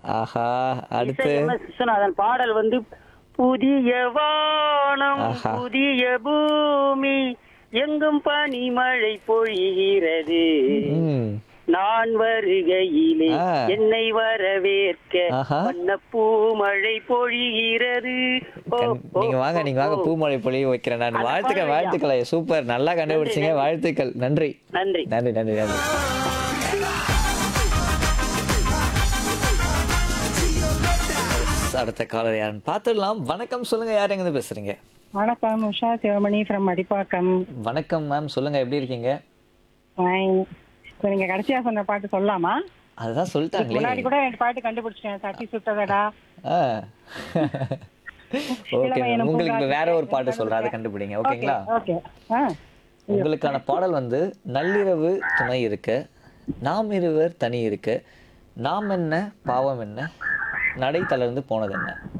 ஆஹா அடுத்து இசை M S Viswanathan பாடல் வந்து புதிய வானம் ஆஹா. புதிய பூமி எங்கும் பனிமழை பொழிகிறது ம் நான் வருகையிலே ஆ. என்னை வரவேற்க ஆஹா. வண்ணப்பூ மழை பொழிகிறது ஓ, கண்- ஓ, நீங்க வாங்க ஓ, நீங்க வாங்க ஓ. பூமொழி பொழிய வைக்கிறேன் நான் அந்த வாழ்த்துக்கள் பாடல் வாழ்த்துக்கள் சூப்பர் நல்லா கண்டுபிடிச்சீங்க நன்றி. வாழ்த்துக்கள் நன்றி நன்றி நன்றி நன்றி நன்றி அடுத்த காலர் யாருன்னு பார்த்துடலாம் வணக்கம் சொல்லுங்க யார் எங்கிருந்து பேசுறீங்க வணக்கம் உஷா சிவமணி ஃப்ரம் அடிப்பாக்கம் வணக்கம் மேம் சொல்லுங்க எப்படி இருக்கீங்க Fine. இப்போ நீங்க கடைசியா சொன்ன பாட்டு சொல்லலாமா அதுதான் இதுக்கு சொல்லிட்டாங்களே முன்னாடி கூட ரெண்டு பாட்டு கண்டுபிடிச்சிட்டேன் தட்டி சுட்டதடா ஆ ஓகே இளமையனும் உங்களுக்கு இப்ப பூங்காற்று வேற ஒரு பாட்டு சொல்றேன் அதை கண்டுபிடிங்க ஓகேங்களா ஓகே ஆ உங்களுக்கான பாடல் வந்து நள்ளிரவு துணை இருக்க நாம் இருவர் தனி இருக்க நாம் என்ன பாவம் என்ன நடை தளர்ந்து போனது என்ன